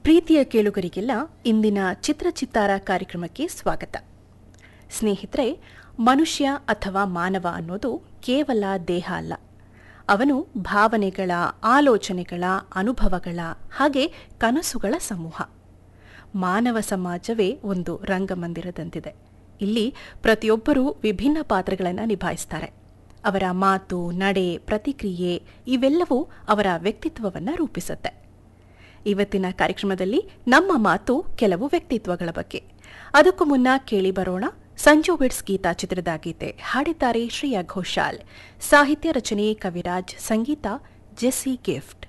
ಪ್ರೀತಿಯ ಕೇಳುಗರಿಗೆಲ್ಲ ಇಂದಿನ ಚಿತ್ರಚಿತ್ತಾರ ಕಾರ್ಯಕ್ರಮಕ್ಕೆ ಸ್ವಾಗತ ಸ್ನೇಹಿತರೆ ಮನುಷ್ಯ ಅಥವಾ ಮಾನವ ಅನ್ನೋದು ಕೇವಲ ದೇಹ ಅಲ್ಲ ಅವನು ಭಾವನೆಗಳ ಆಲೋಚನೆಗಳ ಅನುಭವಗಳ ಹಾಗೆ ಕನಸುಗಳ ಸಮೂಹ ಮಾನವ ಸಮಾಜವೇ ಒಂದು ರಂಗಮಂದಿರದಂತಿದೆ ಇಲ್ಲಿ ಪ್ರತಿಯೊಬ್ಬರೂ ವಿಭಿನ್ನ ಪಾತ್ರಗಳನ್ನು ನಿಭಾಯಿಸ್ತಾರೆ ಅವರ ಮಾತು ನಡೆ ಪ್ರತಿಕ್ರಿಯೆ ಇವೆಲ್ಲವೂ ಅವರ ವ್ಯಕ್ತಿತ್ವವನ್ನು ರೂಪಿಸುತ್ತೆ ಇವತ್ತಿನ ಕಾರ್ಯಕ್ರಮದಲ್ಲಿ ನಮ್ಮ ಮಾತು ಕೆಲವು ವ್ಯಕ್ತಿತ್ವಗಳ ಬಗ್ಗೆ ಅದಕ್ಕೂ ಮುನ್ನ ಕೇಳಿ ಬರೋಣ ಸಂಜು ವಿಡ್ಸ್ ಗೀತಾ ಚಿತ್ರದ ಗೀತೆ ಹಾಡಿದ್ದಾರೆ ಶ್ರೇಯಾ ಘೋಷಾಲ್ ಸಾಹಿತ್ಯ ರಚನೆ ಕವಿರಾಜ್ ಸಂಗೀತ ಜೆಸ್ಸಿ ಗಿಫ್ಟ್